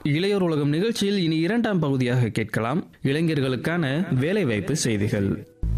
இளையோர் உலகம் நிகழ்ச்சியில் இனி இரண்டாம் பகுதியாக கேட்கலாம் இளைஞர்களுக்கான வேலைவாய்ப்பு செய்திகள்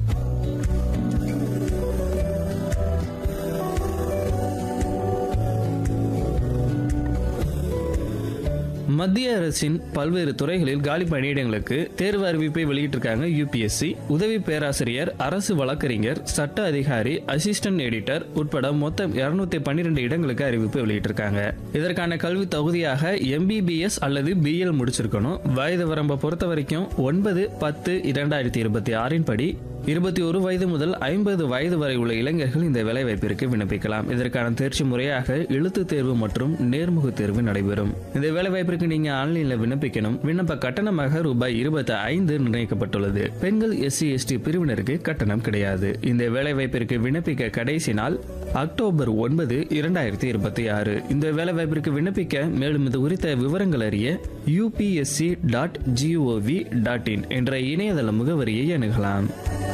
மத்திய அரசின் பல்வேறு துறைகளில் காலி பணியிடங்களுக்கு தேர்வு அறிவிப்பை வெளியிட்டிருக்காங்க யூபிஎஸ்சி உதவி பேராசிரியர் அரசு வழக்கறிஞர் சட்ட அதிகாரி அசிஸ்டன்ட் எடிட்டர் உட்பட மொத்தம் இருநூத்தி பன்னிரெண்டு இடங்களுக்கு அறிவிப்பு வெளியிட்டிருக்காங்க இதற்கான கல்வி தகுதியாக எம்பிபிஎஸ் அல்லது பிஎல் முடிச்சிருக்கணும் வயது வரம்பை பொறுத்த வரைக்கும் ஒன்பது பத்து இரண்டாயிரத்தி இருபத்தி ஆறின் படி இருபத்தி ஒரு வயது முதல் ஐம்பது வயது வரை உள்ள இளைஞர்கள் இந்த வேலைவாய்ப்பிற்கு விண்ணப்பிக்கலாம் இதற்கான தேர்ச்சி முறையாக எழுத்து தேர்வு மற்றும் நேர்முக தேர்வு நடைபெறும் இந்த வேலைவாய்ப்பிற்கு நீங்க ஆன்லைன்ல விண்ணப்பிக்கணும் விண்ணப்ப கட்டணமாக ரூபாய் இருபத்தி ஐந்து நிர்ணயிக்கப்பட்டுள்ளது பெண்கள் எஸ்சி எஸ்டி பிரிவினருக்கு கட்டணம் கிடையாது இந்த வேலைவாய்ப்பிற்கு விண்ணப்பிக்க கடைசி நாள் அக்டோபர் ஒன்பது இரண்டாயிரத்தி இருபத்தி ஆறு இந்த வேலைவாய்ப்பிற்கு விண்ணப்பிக்க மேலும் இது குறித்த விவரங்கள் அறிய UPSC dot gov dot in என்ற இணையதள முகவரியை அணுகலாம்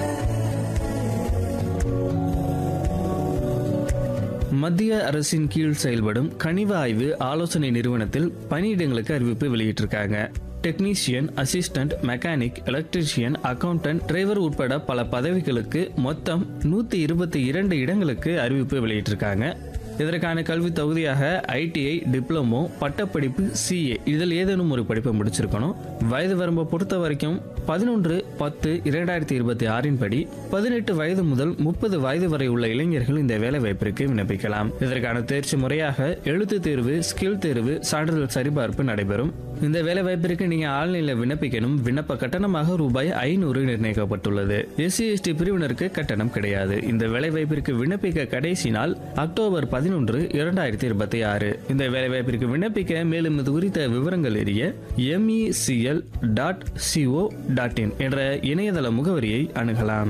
மத்திய அரசின் கீழ் செயல்படும் கனிவ ஆய்வு ஆலோசனை நிறுவனத்தில் பணியிடங்களுக்கு அறிவிப்பு வெளியிட்டிருக்காங்க technician assistant mechanic electrician accountant driver உட்பட பல பதவிகளுக்கு மொத்தம் நூத்தி இருபத்தி இரண்டு இடங்களுக்கு அறிவிப்பு வெளியிட்டிருக்காங்க இதற்கான கல்வி தகுதியாக ஐடிஐ டிப்ளமோ பட்டப்படிப்பு சிஏ இதில் ஏதேனும் ஒரு படிப்பை முடிச்சிருக்கணும் வயது வரம்பை பொறுத்த வரைக்கும் பதினொன்று பத்து இரண்டாயிரத்தி இருபத்தி ஆறின் படி பதினெட்டு வயது முதல் முப்பது வயது வரை உள்ள இளைஞர்கள் இந்த வேலை வாய்ப்பிற்கு விண்ணப்பிக்கலாம் இதற்கான தேர்ச்சி முறையாக எழுத்து தேர்வு ஸ்கில் தேர்வு சான்றிதழ் சரிபார்ப்பு நடைபெறும் இந்த வேலை வாய்ப்பிற்கு நீங்க ஆன்லைன்ல விண்ணப்பிக்கணும் விண்ணப்ப கட்டணமாக ரூபாய் ஐநூறு நிர்ணயிக்கப்பட்டுள்ளது எஸ்சி எஸ்டி பிரிவினருக்கு கட்டணம் கிடையாது இந்த வேலை வாய்ப்பிற்கு விண்ணப்பிக்க கடைசி நாள் அக்டோபர் பதினொன்று இரண்டாயிரத்தி இருபத்தி ஆறு இந்த வேலை வாய்ப்பிற்கு விண்ணப்பிக்க மேலும் இது குறித்த விவரங்கள் எரிய MECL dot co dot in என்ற இணையதள முகவரியை அணுகலாம்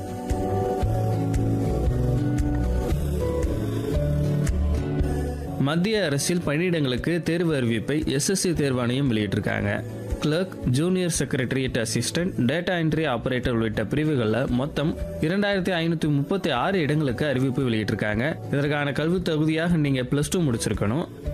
மத்திய அரசில் பணியிடங்களுக்கு தேர்வு அறிவிப்பை எஸ்எஸ்சி தேர்வாணையம் வெளியிட்டிருக்காங்க clerk junior secretariat assistant data entry operator உள்ளிட்ட பிரிவுகளில் மொத்தம் இரண்டாயிரத்தி ஐநூற்றி முப்பத்தி ஆறு இடங்களுக்கு அறிவிப்பு வெளியிட்டிருக்காங்க இதற்கான கல்வி தகுதியாக நீங்கள் ப்ளஸ் டூ முடிச்சிருக்கணும்